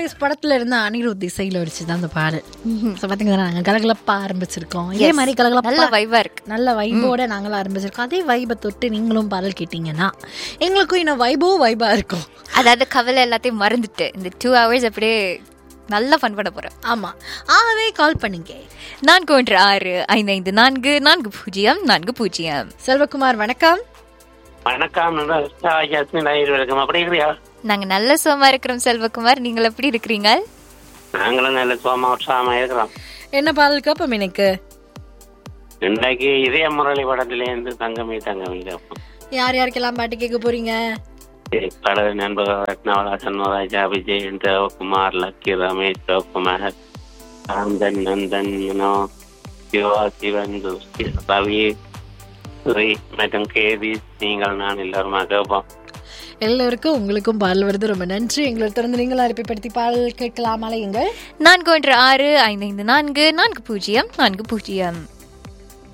Boys படத்துல இருந்த அனிருத் இசையில வச்சு தான் அந்த பாடல் ஸோ பார்த்தீங்கன்னா நாங்கள் கலகலப்பா ஆரம்பிச்சிருக்கோம் இதே Yes. மாதிரி கலகலப்பா நல்ல வைபா இருக்கு நல்ல வைபோட நாங்களும் ஆரம்பிச்சிருக்கோம் அதே வைபை தொட்டு நீங்களும் பாடல் கேட்டீங்கன்னா எங்களுக்கும் இன்னும் வைபோ வைபா இருக்கும் அதாவது கவலை எல்லாத்தையும் மறந்துட்டு இந்த டூ ஹவர்ஸ் அப்படியே நல்லா ஃபன் பண்ண போறேன் ஆமா ஆகவே கால் பண்ணுங்க நான்கு ஒன்று ஆறு ஐந்து ஐந்து நான்கு நான்கு பூஜ்ஜியம் நான்கு பூஜ்ஜியம் செல்வகுமார் வணக்கம் வணக்கம் ஜாஸ்மின் வணக்கம் அப்படி இருக்கிறியா நாங்க நல்ல சுகமா இருக்கிறோம் செல்வகுமார் நீங்கள் எப்படி இருக்கிறீங்க நாங்களும் நல்ல சோமா உற்சாகமா இருக்கிறோம் என்ன பாடல் கேப்பம் எனக்கு இன்றைக்கு இதய முரளி படத்திலேருந்து தங்கமே தங்கமே கேட்போம் யார் யாருக்கெல்லாம் பாட்டு கேட்க போறீங்க கடல் நண்பர்கள் ரத்னவலா சண்முகராஜா விஜய் தேவகுமார் லக்கி ரமேஷ் சிவகுமார் ஆந்தன் நந்தன் மனோ சிவா சிவன் துஷ்டி, ரவி ஸ்ரீ மற்றும் கேதி நீங்கள் நான் எல்லாருமா கேட்போம் எல்லோருக்கும் உங்களுக்கும் பாடல் வருது ரொம்ப நன்றி எங்களோட திறந்து நீங்கள் அறிக்கைப்படுத்தி பாடல் கேட்கலாம் அலையுங்கள் நான்கு ஒன்று ஆறு ஐந்து ஐந்து நான்கு நான்கு பூஜ்ஜியம் நான்கு பூஜ்ஜியம்